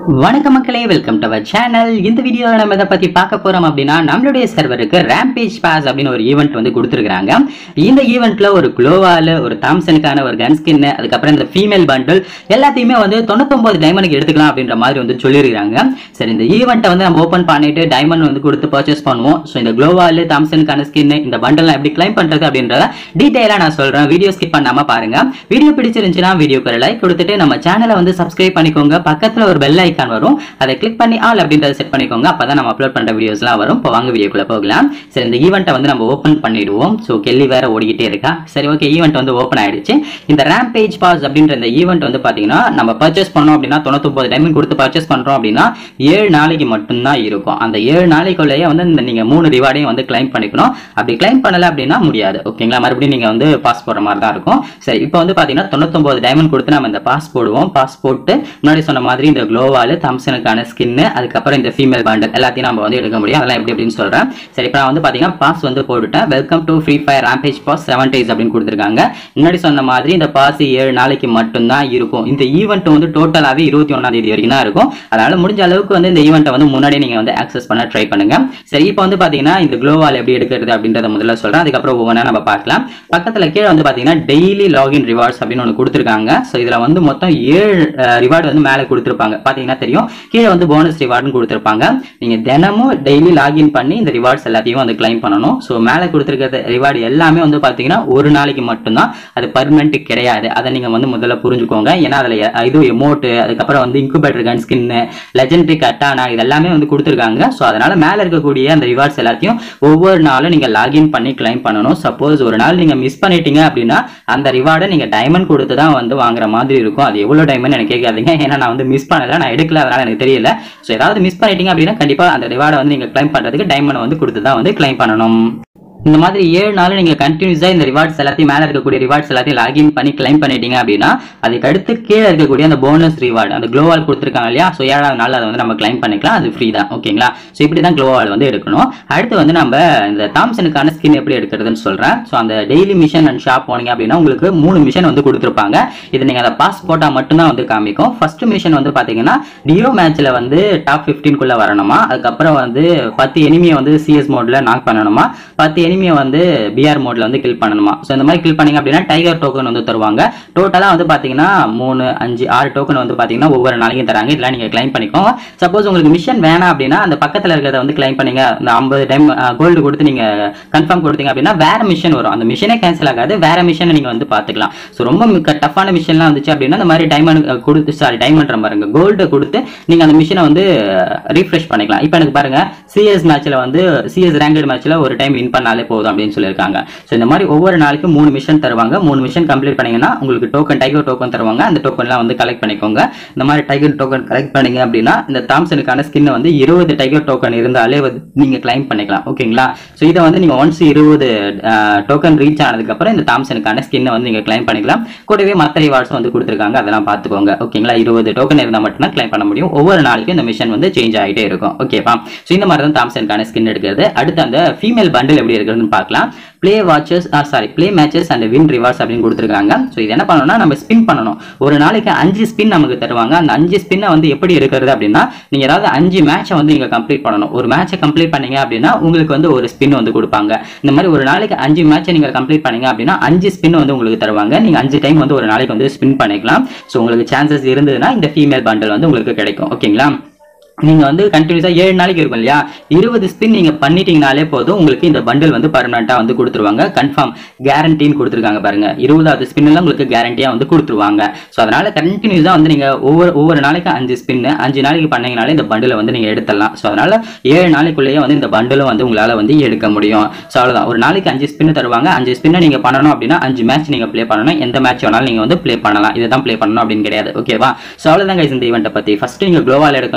வணக்க மக்களே welcome to our channel இந்த வீடியோவில் நம்ம இதை பத்தி பார்க்க போறோம் அப்படின்னா நம்மளுடைய சர்வருக்கு ரேம்பேஜ் பாஸ் அப்படின்னு ஒரு ஈவெண்ட் வந்து கொடுத்துருக்காங்க இந்த ஈவெண்ட்ல ஒரு குளோவால் ஒரு தாம்சனுக்கான ஒரு கன் ஸ்கின் அதுக்கப்புறம் இந்த ஃபீமேல் பண்டில் எல்லாத்தையுமே வந்து தொண்ணூத்தொன்பது டைமண்டுக்கு எடுத்துக்கலாம் அப்படின்ற மாதிரி வந்து சொல்லியிருக்காங்க சரி இந்த ஈவெண்ட்டை வந்து நம்ம ஓப்பன் பண்ணிட்டு டைமண்ட் வந்து கொடுத்து பர்ச்சேஸ் பண்ணுவோம் ஸோ இந்த குளோவால் தாம்சனுக்கான ஸ்கின் இந்த பண்டல்லாம் எப்படி கிளைம் பண்றது அப்படின்றத டீட்டெயிலாக நான் சொல்றேன் வீடியோ ஸ்கிப் பண்ணாம பாருங்க வீடியோ பிடிச்சிருந்துச்சுன்னா வீடியோக்கு ஒரு லைக் கொடுத்துட்டு நம்ம சேனலை வந்து சப்ஸ்கிரைப் பண்ணிக்கோங்க பக்கத்துல ஒரு பெல் ஐக்கான் வரும் அதை கிளிக் பண்ணி ஆல் அப்படின்றத செட் பண்ணிக்கோங்க அப்பதான் நம்ம அப்லோட் பண்ற வீடியோஸ்லாம் வரும் இப்போ வாங்க வீடியோக்குள்ள போகலாம் சரி இந்த ஈவெண்ட்டை வந்து நம்ம ஓப்பன் பண்ணிடுவோம் ஸோ கெல்லி வேற ஓடிக்கிட்டே இருக்கா சரி ஓகே ஈவெண்ட் வந்து ஓப்பன் ஆயிடுச்சு இந்த ரேம்பேஜ் பாஸ் அப்படின்ற இந்த ஈவெண்ட் வந்து பாத்தீங்கன்னா நம்ம பர்ச்சேஸ் பண்ணோம் அப்படின்னா தொண்ணூத்தொம்பது டைமண்ட் கொடுத்து பர்ச்சேஸ் பண்றோம் அப்படின்னா ஏழு நாளைக்கு மட்டும்தான் இருக்கும் அந்த ஏழு நாளைக்குள்ளேயே வந்து இந்த நீங்க மூணு ரிவார்டையும் வந்து கிளைம் பண்ணிக்கணும் அப்படி கிளைம் பண்ணல அப்படின்னா முடியாது ஓகேங்களா மறுபடியும் நீங்க வந்து பாஸ் போடுற மாதிரி தான் இருக்கும் சரி இப்போ வந்து பாத்தீங்கன்னா தொண்ணூத்தொம்பது டைமண்ட் கொடுத்து நம்ம இந்த பாஸ் போடுவோம் பாஸ் போட்டு முன்னாடி சொன்ன மாதிரி இந்த குளோவால் தாம்சனுக்கான ஸ்கின்னு அதுக்கப்புறம் இந்த ஃபீமேல் பாண்டல் எல்லாத்தையும் நம்ம வந்து எடுக்க முடியும் அதெல்லாம் எப்படி அப்படின்னு சொல்றேன் சரி இப்போ நான் வந்து பாத்தீங்கன்னா பாஸ் வந்து போட்டுட்டேன் welcome to free fire rampage pass seven days அப்படின்னு கொடுத்துருக்காங்க முன்னாடி சொன்ன மாதிரி இந்த பாஸ் ஏழு நாளைக்கு மட்டும்தான் இருக்கும் இந்த ஈவெண்ட் வந்து டோட்டலாகவே இருபத்தி ஒன்றாம் தேதி வரைக்கும் தான் இருக்கும் அதனால முடிஞ்ச அளவுக்கு வந்து இந்த ஈவெண்ட்டை வந்து முன்னாடி நீங்க வந்து ஆக்சஸ் பண்ண ட்ரை பண்ணுங்க சரி இப்போ வந்து பாத்தீங்கன்னா இந்த குளோவால் எப்படி எடுக்கிறது அப்படின்றத முதல்ல சொல்றேன் அதுக்கப்புறம் ஒவ்வொன்றா நம்ம பார்க்கலாம் பக்கத்துல கீழே வந்து பாத்தீங்கன்னா டெய்லி லாகின் ரிவார்ட்ஸ் அப்படின்னு ஒன்று கொடுத்துருக்காங்க ஸோ இதுல வந்து மொத்தம் ஏழு ரிவார்டு வந்து மேலே கொடுத்துருப்பாங்க பாத்தீங்கன்னா தெரியும் கீழே வந்து போனஸ் ரிவார்டுன்னு கொடுத்துருப்பாங்க நீங்க தினமும் டெய்லி லாகின் பண்ணி இந்த ரிவார்ட்ஸ் எல்லாத்தையும் வந்து கிளைம் பண்ணணும் ஸோ மேலே கொடுத்துருக்கிறது ரிவார்டு எல்லாமே வந்து பாத்தீங்கன்னா ஒரு நாளைக்கு மட்டும்தான் அது பர்மனெண்ட் கிடையாது அதை நீங்க வந்து முதல்ல புரிஞ்சுக்கோங்க ஏன்னா அதுல எ- இது எமோட்டு அதுக்கப்புறம் வந்து incubator gun skin legendary katana இது எல்லாமே வந்து கொடுத்துருக்காங்க ஸோ அதனால மேலே இருக்கக்கூடிய அந்த ரிவார்ட்ஸ் எல்லாத்தையும் ஒவ்வொரு நாளும் நீங்க லாகின் பண்ணி கிளைம் பண்ணணும் சப்போஸ் ஒரு நாள் நீங்க மிஸ் பண்ணிட்டீங்க அப்படின்னா அந்த ரிவார்டை நீங்க டைமண்ட் கொடுத்து தான் வந்து வாங்குற மாதிரி இருக்கும் அது எவ்வளவு டைமண்ட் எனக்கு கேட்காதீங்க ஏன்னா நான் வந்து மிஸ் பண்ணல நான் எடுக்கல அதனால எனக்கு தெரியல ஸோ ஏதாவது மிஸ் பண்ணிட்டீங்க அப்படின்னா கண்டிப்பா அந்த ரிவார்டை வந்து நீங்க கிளைம் பண்றதுக்கு டைமண்ட் வந்து கொடுத்து தான் வந்து கிளைம் பண்ணணும் இந்த மாதிரி ஏழு நாள் நீங்க கண்டினியூஸா இந்த ரிவார்ட்ஸ் எல்லாத்தையும் மேல இருக்கக்கூடிய ரிவார்ட்ஸ் எல்லாத்தையும் லாகின் பண்ணி கிளைம் பண்ணிட்டீங்க அப்படின்னா அதுக்கு அடுத்து கீழே இருக்கக்கூடிய அந்த போனஸ் ரிவார்டு அந்த க்ளோவால் கொடுத்துருக்காங்க இல்லையா ஸோ ஏழாவது நாள் அதை வந்து நம்ம கிளைம் பண்ணிக்கலாம் அது ஃப்ரீ தான் ஓகேங்களா ஸோ இப்படி தான் க்ளோவால் வந்து எடுக்கணும் அடுத்து வந்து நம்ம இந்த தாம்சனுக்கான ஸ்கின் எப்படி எடுக்கிறதுன்னு சொல்றேன் ஸோ அந்த டெய்லி மிஷன் அண்ட் ஷாப் போனீங்க அப்படின்னா உங்களுக்கு மூணு மிஷன் வந்து கொடுத்துருப்பாங்க இது நீங்க அதை பாஸ் போட்டா மட்டும்தான் வந்து காமிக்கும் ஃபர்ஸ்ட் மிஷன் வந்து பாத்தீங்கன்னா டியோ மேட்ச்ல வந்து டாப் 15 குள்ள வரணுமா அதுக்கப்புறம் வந்து பத்து எனிமியை வந்து சிஎஸ் மோட்ல நாக் பண்ணணுமா பத்து எனிமியை வந்து பிஆர் மோட்ல வந்து கில் பண்ணணுமா ஸோ இந்த மாதிரி கில் பண்ணீங்க அப்படின்னா டைகர் டோக்கன் வந்து தருவாங்க டோட்டலா வந்து பாத்தீங்கன்னா மூணு அஞ்சு ஆறு டோக்கன் வந்து பாத்தீங்கன்னா ஒவ்வொரு நாளைக்கும் தராங்க இதெல்லாம் நீங்க கிளைம் பண்ணிக்கோங்க சப்போஸ் உங்களுக்கு மிஷன் வேணாம் அப்படின்னா அந்த பக்கத்துல இருக்கிறத வந்து கிளைம் பண்ணீங்க இந்த ஐம்பது டைம் கோல்டு கொடுத்து நீங்க கன்ஃபார்ம் கொடுத்தீங்க அப்படின்னா வேற மிஷன் வரும் அந்த மிஷனே கேன்சல் ஆகாது வேற மிஷனை நீங்க வந்து பாத்துக்கலாம் ஸோ ரொம்ப டஃப்பான மிஷன்லாம் வந்துச்சு அப்படின்னா இந்த மாதிரி டைமண்ட் கொடுத்து சாரி டைமண்ட் பாருங்க கோல்டு கொடுத்து நீங்க அந்த மிஷனை வந்து ரீஃப்ரெஷ் பண்ணிக்கலாம் இப்போ எனக்கு பாருங்க சிஎஸ் மேட்ச்ல வந்து சிஎஸ் ரேங்கட் மேட்ச்ல ஒரு டைம் வின் பண்ணாலே போதும் அப்படின்னு சொல்லியிருக்காங்க ஸோ இந்த மாதிரி ஒவ்வொரு நாளைக்கு மூணு மிஷன் தருவாங்க மூணு மிஷன் கம்ப்ளீட் பண்ணீங்கன்னா உங்களுக்கு டோக்கன் டைகர் டோக்கன் தருவாங்க அந்த டோக்கன்லாம் வந்து கலெக்ட் பண்ணிக்கோங்க இந்த மாதிரி டைகர் டோக்கன் கலெக்ட் பண்ணீங்க அப்படின்னா இந்த தாம்சனுக்கான ஸ்கின்னை வந்து இருபது டைகர் டோக்கன் இருந்தாலே வந்து நீங்க கிளைம் பண்ணிக்கலாம் ஓகேங்களா ஸோ இதை வந்து நீங்க ஒன்ஸ் இருபது டோக்கன் ரீச் ஆனதுக்கப்புறம் இந்த தாம்சனுக்கான ஸ்கின்னை வந்து நீங்க கிளைம் பண்ணிக்கலாம் கூடவே மற்ற ரிவார்ட்ஸ் வந்து கொடுத்துருக்காங்க அதெல்லாம் பார்த்துக்கோங்க ஓகேங்களா இருபது டோக்கன் இருந்தால் மட்டும்தான் கிளைம் பண்ண முடியும் ஒவ்வொரு நாளைக்கும் இந்த மிஷன் வந்து சேஞ்ச் ஆகிட்டே இருக்கும் ஓகேவா ஸோ இந்த மாதிரி தான் தாம்சனுக்கான ஸ்கின் எடுக்கிறது அடுத்து அந்த ஃபீமேல் பண்டில் எப்படி இருக்குதுன்னு பார்க்கலாம் play watches sorry play matches and win rewards அப்படின்னு கொடுத்துருக்காங்க ஸோ இது என்ன பண்ணணும்னா நம்ம ஸ்பின் பண்ணணும் ஒரு நாளைக்கு அஞ்சு ஸ்பின் நமக்கு தருவாங்க அந்த அஞ்சு ஸ்பின்னை வந்து எப்படி எடுக்கிறது அப்படின்னா நீங்க ஏதாவது அஞ்சு மேட்சை வந்து நீங்க கம்ப்ளீட் பண்ணணும் ஒரு மேட்சை கம்ப்ளீட் பண்ணீங்க அப்படின்னா உங்களுக்கு வந்து ஒரு ஸ்பின் வந்து கொடுப்பாங்க இந்த மாதிரி ஒரு நாளைக்கு அஞ்சு மேட்சை நீங்க கம்ப்ளீட் பண்ணீங்க அப்படின்னா அஞ்சு ஸ்பின் வந்து உங்களுக்கு தருவாங்க நீங்க அஞ்சு டைம் வந்து ஒரு நாளைக்கு வந்து ஸ்பின் பண்ணிக்கலாம் ஸோ உங்களுக்கு சான்சஸ் இருந்ததுன்னா இந்த ஃபீமேல் பண்டல் வந்து உங்களுக்கு கிடைக்கும் ஓகேங்களா நீங்க வந்து கண்டினியூஸா ஏழு நாளைக்கு இருக்கும் இல்லையா இருபது ஸ்பின் நீங்க பண்ணிட்டீங்கனாலே போதும் உங்களுக்கு இந்த பண்டில் வந்து பர்மனண்டா வந்து கொடுத்துருவாங்க கன்ஃபார்ம் கேரண்டின்னு கொடுத்துருக்காங்க பாருங்க இருபதாவது ஸ்பின் எல்லாம் உங்களுக்கு கேரண்டியா வந்து கொடுத்துருவாங்க ஸோ அதனால கண்டினியூஸா வந்து நீங்க ஒவ்வொரு ஒவ்வொரு நாளைக்கு அஞ்சு ஸ்பின் அஞ்சு நாளைக்கு பண்ணீங்கனாலே இந்த பண்டிலை வந்து நீங்க எடுத்துடலாம் ஸோ அதனால ஏழு நாளைக்குள்ளேயே வந்து இந்த பண்டிலும் வந்து உங்களால வந்து எடுக்க முடியும் ஸோ அவ்வளவுதான் ஒரு நாளைக்கு அஞ்சு ஸ்பின் தருவாங்க அஞ்சு ஸ்பின்னை நீங்க பண்ணணும் அப்படின்னா அஞ்சு மேட்ச் நீங்க ப்ளே பண்ணணும் எந்த மேட்ச் வேணாலும் நீங்க வந்து ப்ளே பண்ணலாம் இதை தான் ப்ளே பண்ணணும் அப்படின்னு கிடையாது ஓகேவா ஸோ அவ்வளோதான் guys இந்த ஈவெண்ட்டை பத்தி ஃபர்ஸ்ட் நீங்க குளோவால் எடுக்கணும்னா ஏழு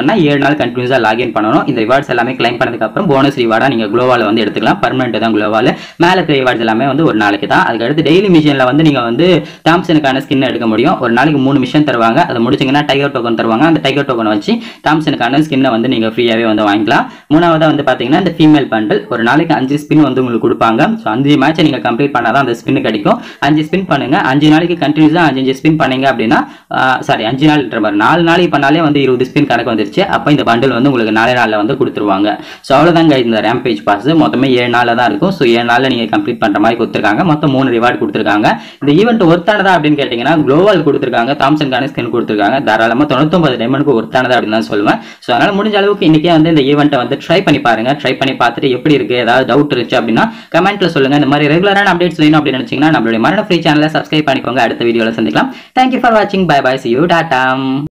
நாள் கண்டினியூஸாக லாகின் பண்ணணும் இந்த ரிவார்ட்ஸ் எல்லாமே கிளைம் பண்ணதுக்கப்புறம் போனஸ் ரிவார்டாக நீங்கள் குளோவால் வந்து எடுத்துக்கலாம் பர்மனெண்ட் தான் குளோவால் மேலே இருக்க ரிவார்ட்ஸ் எல்லாமே வந்து ஒரு நாளைக்கு தான் அதுக்கடுத்து டெய்லி மிஷனில் வந்து நீங்கள் வந்து தாம்சனுக்கான ஸ்கின் எடுக்க முடியும் ஒரு நாளைக்கு மூணு மிஷன் தருவாங்க அதை முடிச்சிங்கன்னா டைகர் டோக்கன் தருவாங்க அந்த டைகர் டோக்கனை வச்சு தாம்சனுக்கான ஸ்கின்னை வந்து நீங்கள் ஃப்ரீயாகவே வந்து வாங்கிக்கலாம் மூணாவதாக வந்து பார்த்தீங்கன்னா இந்த ஃபீமேல் பண்டில் ஒரு நாளைக்கு அஞ்சு ஸ்பின் வந்து உங்களுக்கு கொடுப்பாங்க ஸோ அஞ்சு மேட்சை நீங்கள் கம்ப்ளீட் பண்ணால் தான் அந்த ஸ்பின் கிடைக்கும் அஞ்சு ஸ்பின் பண்ணுங்க அஞ்சு நாளைக்கு கண்டினியூஸாக அஞ்சு அஞ்சு ஸ்பின் பண்ணீங்க அப்படின்னா சாரி அஞ்சு நாள்ன்ற மாதிரி நாலு நாளைக்கு பண்ணாலே வந்து இருபது ஸ்பின் கணக்கு வந்துருச்சு அப்போ இந்த பண்டில் வந்து உங்களுக்கு நாலே நாளில் வந்து கொடுத்துருவாங்க ஸோ அவ்வளோதாங்க இந்த ரேம்பேஜ் பாஸ் மொத்தமே ஏழு நாளில் தான் இருக்கும் ஸோ ஏழு நாளில் நீங்கள் கம்ப்ளீட் பண்ணுற மாதிரி கொடுத்துருக்காங்க மொத்தம் மூணு ரிவார்டு கொடுத்துருக்காங்க இந்த ஈவெண்ட் ஒருத்தானதா அப்படின்னு கேட்டிங்கன்னா குளோவல் கொடுத்துருக்காங்க தாம்சன் கான ஸ்கின் கொடுத்துருக்காங்க தாராளமாக தொண்ணூத்தொம்பது டைமண்டுக்கு ஒருத்தானதா அப்படின்னு தான் சொல்லுவேன் ஸோ அதனால் முடிஞ்ச அளவுக்கு இன்றைக்கே வந்து இந்த ஈவெண்ட்டை வந்து ட்ரை பண்ணி பாருங்க ட்ரை பண்ணி பார்த்துட்டு எப்படி இருக்குது ஏதாவது டவுட் இருந்துச்சு அப்படின்னா கமெண்ட்டில் சொல்லுங்கள் இந்த மாதிரி ரெகுலரான அப்டேட்ஸ் வேணும் அப்படின்னு நினச்சிங்கன்னா நம்மளுடைய மரண ஃப்ரீ சேனலை சப்ஸ்கிரைப் பண்ணிக்கோங்க அடுத்த வீடியோவில் சந்திக்கலாம் தேங்க்யூ ஃபார் வாட்சிங் bye bye see you tata